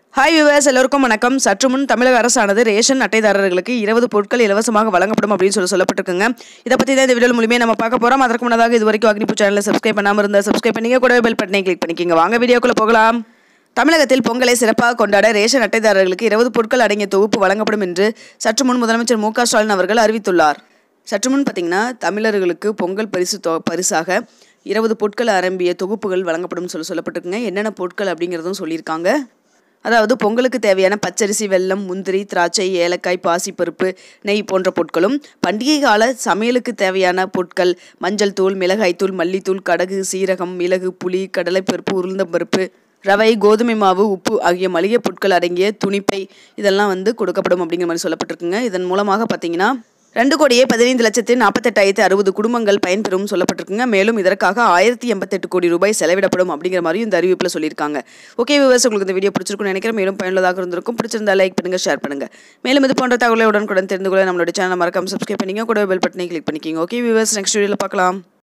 hi viewers எல்லோருக்கும் வணக்கம் சற்று முன் தமிழக அரசானது ரேஷன் அட்டைதாரர்களுக்கு இருபது பொருட்கள் இலவசமாக வழங்கப்படும் அப்படின்னு சொல்லி சொல்லப்பட்டிருக்குங்க இதை பற்றி தான் இந்த வீடியோ மூலியமே நம்ம பார்க்க போகிறோம் அதற்கு முன்னதாக இது வரைக்கும் அக்னிபூ சேனலை சப்ஸ்கிரைப் பண்ணாமல் இருந்தால் சப்ஸ்கிரைப் பண்ணிங்க கூடவே பெல் பட்டனை கிளிக் பண்ணிக்கிங்க வாங்க வீடியோக்குள்ளே போகலாம் தமிழகத்தில் பொங்கலை சிறப்பாக கொண்டாட ரேஷன் அட்டைதாரர்களுக்கு இருபது பொருட்கள் அடங்கிய தொகுப்பு வழங்கப்படும் என்று சற்று முன் முதலமைச்சர் மு க ஸ்டாலின் அவர்கள் அறிவித்துள்ளார் சற்று முன் பார்த்தீங்கன்னா தமிழர்களுக்கு பொங்கல் பரிசு தொ பரிசாக இருபது பொருட்கள் அரம்பிய தொகுப்புகள் வழங்கப்படும் சொல்லி சொல்லப்பட்டிருக்குங்க என்னென்ன பொருட்கள் அப்படிங்கிறதும் சொல்லியிருக்காங்க அதாவது பொங்கலுக்கு தேவையான பச்சரிசி வெல்லம் முந்திரி திராட்சை ஏலக்காய் பாசிப்பருப்பு நெய் போன்ற பொருட்களும் பண்டிகை கால சமையலுக்கு தேவையான பொருட்கள் மஞ்சள் தூள் மிளகாய் தூள் மல்லித்தூள் கடுகு சீரகம் மிளகு புளி கடலைப்பருப்பு உளுந்தம்பருப்பு ரவை கோதுமை மாவு உப்பு ஆகிய மளிகை பொருட்கள் அடங்கிய துணிப்பை இதெல்லாம் வந்து கொடுக்கப்படும் அப்படிங்கிற மாதிரி சொல்லப்பட்டிருக்குங்க இதன் மூலமாக பார்த்தீங்கன்னா ரெண்டு கோடியே பதினைந்து லட்சத்து நாற்பத்தெட்டாயிரத்து அறுபது குடும்பங்கள் பயன்பெறும் சொல்லப்பட்டிருக்குங்க மேலும் இதற்காக ஆயிரத்தி எண்பத்தெட்டு கோடி ரூபாய் செலவிடப்படும் அப்படிங்கிற மாதிரியும் இந்த அறிவிப்பில் சொல்லியிருக்காங்க ஓகே விவசாயம் உங்களுக்கு இந்த வீடியோ பிடிச்சிருக்கும்னு நினைக்கிறேன் மேலும் பயனுள்ளதாக இருந்திருக்கும் பிடிச்சிருந்தா லைக் பண்ணுங்க ஷேர் பண்ணுங்க மேலும் இது போன்ற தகவலை உடனுக்குடன் தெரிந்து கொள்ள நம்மளோட சேனல் மறக்காம சப்ஸ்கிரைப் பண்ணிங்க கூட பெல் பட்டனை கிளிக் பண்ணிக்கிங்க ஓகே விவர்ஸ் நெக்ஸ்ட் வீடியோவில் பார்க்கலாம்